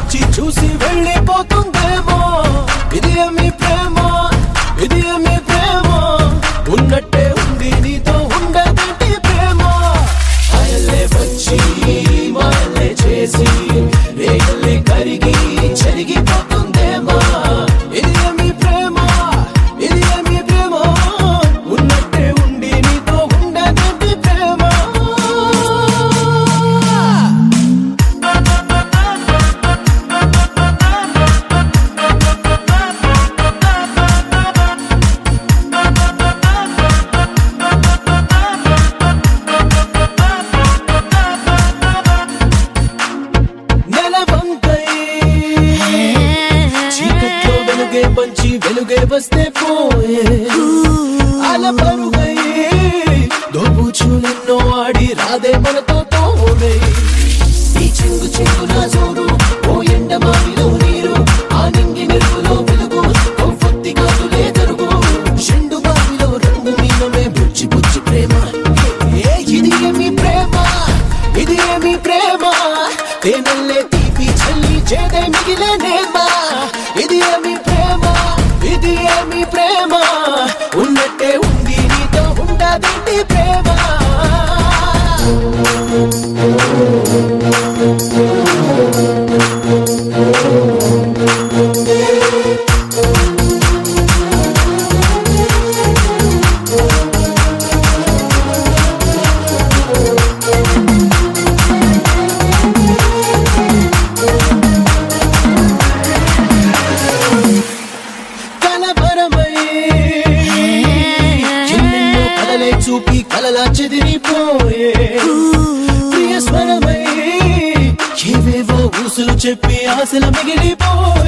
వచ్చి చూసి వెళ్ళిపోతుందేమో ఇది మీ ప్రేమ ఇది మీ ప్రేమ ఉన్నట్టే ఉంది నీతో ఉండదంటే ప్రేమ అయలే వచ్చి మాయలే చేసి రేగలే కరిగి చెరిగిపోతుందేమో ఇది మీ ప్రేమ ఇది మీ ప్రేమ ఉన్నట్టే ఉండి నీతో ఉండదంటే ప్రేమ నెలవంకై చీకట్లో వెలుగే పంచి వెలుగే వస్తే పోయే అల పరుగై దోబూచులెన్నో ఆడి రాదే మనతో తోడే ఈ చెంగు చెంగు నా జోడు ఓ ఎండ మావిలో నీరు ఆ నింగి మెరుగులో వెలుగు ఓ ఫత్తి కాదులే తరుగు చెండు బావిలో రంగు మీనమే బుచ్చి బుచ్చి ప్రేమ ఏ ఇది ఏమి ప్రేమ ఇది ఏమి ప్రేమ తేనెల్లే తీపి చల్లి చేదే మిగిలేనేమా ఇది ఏమి ప్రేమ ఇది ఏమి ప్రేమ ఉన్నట్టే ఉంది నీతో ఉండదేంటి ప్రేమ కలవరమై ఎన్నెన్నో కలలే చూపి కలలా చెదిరిపోయే ప్రియ స్వరమై ఏవేవో ఊసులు చెప్పి ఆశల మిగిలిపోయే